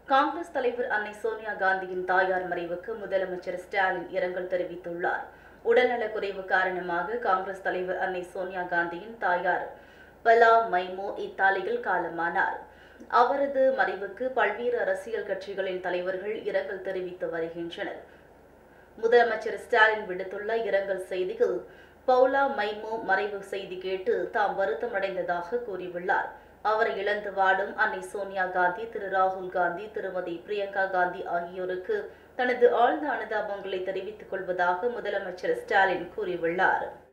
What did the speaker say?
காங்கிரஸ் தலைவர் அன்னை சோனியா காந்தியின் தாயார் மறைவுக்கு முதலமைச்சர் ஸ்டாலின் இரங்கல் தெரிவித்துள்ளார் உடல்நலக் குறைவு காரணமாக காங்கிரஸ் தலைவர் அன்னை சோனியா காந்தியின் தாயார் பலா மைமோ இத்தாலியில் காலமானார் அவரது மறைவுக்கு பல்வேறு அரசியல் கட்சிகளின் தலைவர்கள் இரங்கல் தெரிவித்து வருகின்றனர் முதலமைச்சர் ஸ்டாலின் விடுத்துள்ள இரங்கல் செய்தியில் பவுலா மைமோ மறைவு செய்தி கேட்டு தாம் வருத்தமடைந்ததாக கூறியுள்ளார் அவரை இழந்து வாடும் அன்னை சோனியா காந்தி திரு ராகுல் காந்தி திருமதி பிரியங்கா காந்தி ஆகியோருக்கு தனது ஆழ்ந்த அனுதாபங்களை தெரிவித்துக் கொள்வதாக முதலமைச்சர் ஸ்டாலின் கூறியுள்ளார்